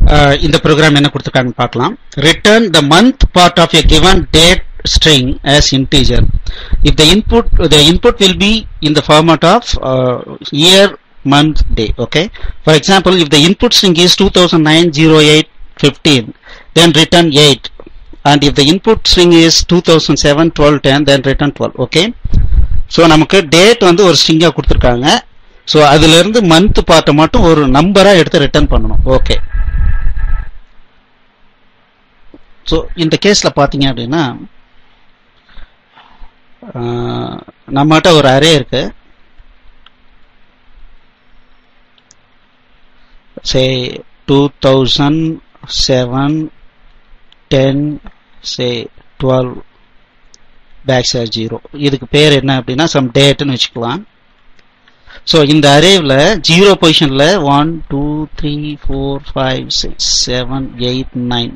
அஹ், இந்த ப்ரோக்ராம் என்ன கொடுத்துருக்காங்கன்னு பார்க்கலாம் return the month part of a given date string as integer if the input the input will be in the format of uh, year month day okay for example if the input string is 2009 08 15 then return 8 and if the input string is 2007 12 10 then return 12 okay so நமக்கு date வந்து ஒரு ஸ்ட்ரிங்காக கொடுத்துருக்காங்க so அதுலேருந்து month பார்ட்டை மட்டும் ஒரு நம்பராக எடுத்து ரிட்டர்ன் பண்ணணும் ஓகே ஸோ இந்த கேஸில் பார்த்தீங்க அப்படின்னா ஆஹ், நம்மகிட்ட ஒரு அரே இருக்கு say two thousand seven ten say twelve back slash zero இதுக்கு பேர் என்ன அப்படின்னா சம் டேட்னு வச்சுக்கலாம் ஸோ இந்த அரேவில் ஜீரோ பொசிஷனில் one two three four five six seven eight nine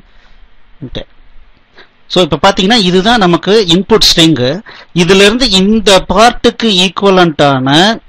so இப்போ பார்த்தீங்கன்னா இதுதான் நமக்கு இன்புட் ஸ்ட்ரிங்கு இதிலிருந்து இந்த பார்ட்டுக்கு ஈக்குவலண்டான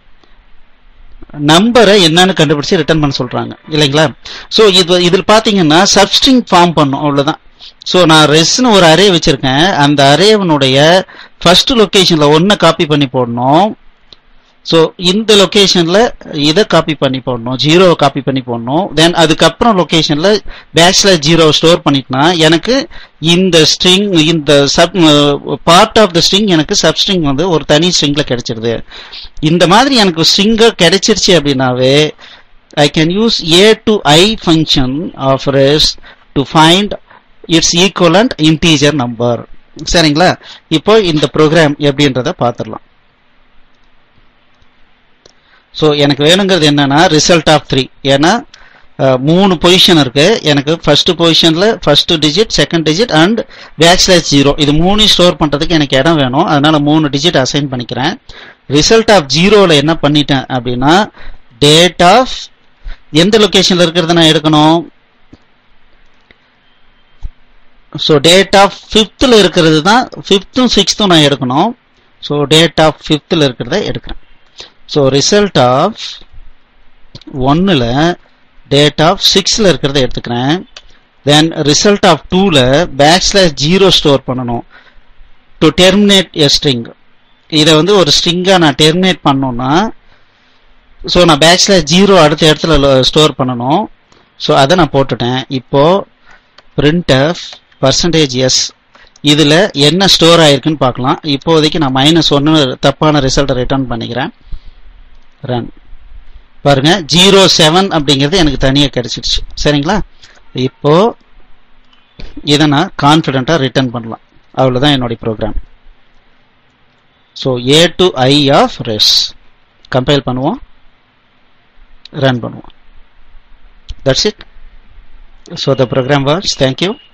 நம்பரை என்னன்னு கண்டுபிடிச்சு ரிட்டர்ன் பண்ண சொல்றாங்க இல்லைங்களா ஸோ இது இதில் பார்த்தீங்கன்னா சப்ஸ்ட்ரிங் ஃபார்ம் பண்ணும் அவ்வளோதான் ஸோ நான் ரெஸ்னு ஒரு அரே வச்சிருக்கேன் அந்த அரேவனுடைய ஃபர்ஸ்ட் லொக்கேஷன்ல ஒன்றை காப்பி பண்ணி போடணும் ஸோ இந்த லொக்கேஷன்ல இதை காப்பி பண்ணி போடணும் ஜீரோவை காப்பி பண்ணி போடணும் தென் அதுக்கப்புறம் லொக்கேஷன்ல பேக்ஸ்ல ஜீரோ ஸ்டோர் பண்ணிட்டனா எனக்கு இந்த ஸ்ட்ரிங் இந்த sub part of the string எனக்கு சப் ஸ்ட்ரிங் வந்து ஒரு தனி ஸ்ட்ரிங்ல கிடைச்சிருது இந்த மாதிரி எனக்கு ஸ்ட்ரிங்க கிடைச்சிருச்சு அப்படின்னாவே I can use A to I function of res to find its equivalent integer number சரிங்களா இப்போ இந்த ப்ரோக்ராம் எப்படின்றத பார்த்துடலாம் ஸோ எனக்கு வேணுங்கிறது என்னன்னா ரிசல்ட் ஆஃப் த்ரீ ஏன்னா அஹ், மூணு பொசிஷன் இருக்கு எனக்கு ஃபர்ஸ்ட் பொசிஷன்ல first digit second digit and back slash zero இது மூணு ஸ்டோர் பண்றதுக்கு எனக்கு இடம் வேணும் அதனால மூணு டிஜிட் அசைன் பண்ணிக்கிறேன் ரிசல்ட் ஆஃப் ஜீரோல என்ன பண்ணிட்டேன் அப்படின்னா டேட் ஆஃப் எந்த லொகேஷன்ல இருக்கிறத நான் எடுக்கணும் ஸோ டேட் ஆஃப் ஃபிஃப்த்தில் இருக்கிறது தான் ஃபிஃப்த்தும் சிக்ஸ்த்தும் நான் எடுக்கணும் ஸோ டேட் ஆஃப் ஃபிஃப்த்தில் இருக்கிறத எடுக்கிறேன் ஸோ ரிசல்ட் ஆஃப் ஒன்னில் டேட் ஆஃப் சிக்ஸில் இருக்கிறத எடுத்துக்கிறேன் தென் ரிசல்ட் ஆஃப் டூவில் பேக் ஸ்லாஷ் ஜீரோ ஸ்டோர் பண்ணணும் டு டெர்மினேட் எ ஸ்ட்ரிங் இதை வந்து ஒரு ஸ்ட்ரிங்காக நான் டெர்மினேட் பண்ணோன்னா ஸோ நான் பேக் ஸ்லாஷ் ஜீரோ அடுத்த இடத்துல ஸ்டோர் பண்ணணும் ஸோ அதை நான் போட்டுட்டேன் இப்போ printf பர்சன்டேஜ் எஸ் இதில் என்ன ஸ்டோர் ஆயிருக்குன்னு பார்க்கலாம் இப்போதைக்கு நான் மைனஸ் ஒன்று தப்பான ரிசல்ட்டை ரிட்டர்ன் பண்ணிக்கிறேன் ரன் பாருங்க ஜீரோ செவன் அப்படிங்கிறது எனக்கு தனியாக கிடைச்சிடுச்சு சரிங்களா இப்போ இதை நான் கான்ஃபிடென்ட்டாக ரிட்டர்ன் பண்ணலாம் அவ்வளோதான் என்னுடைய program so A to I of res compile பண்ணுவோம் ரன் பண்ணுவோம் that's it so the program was thank you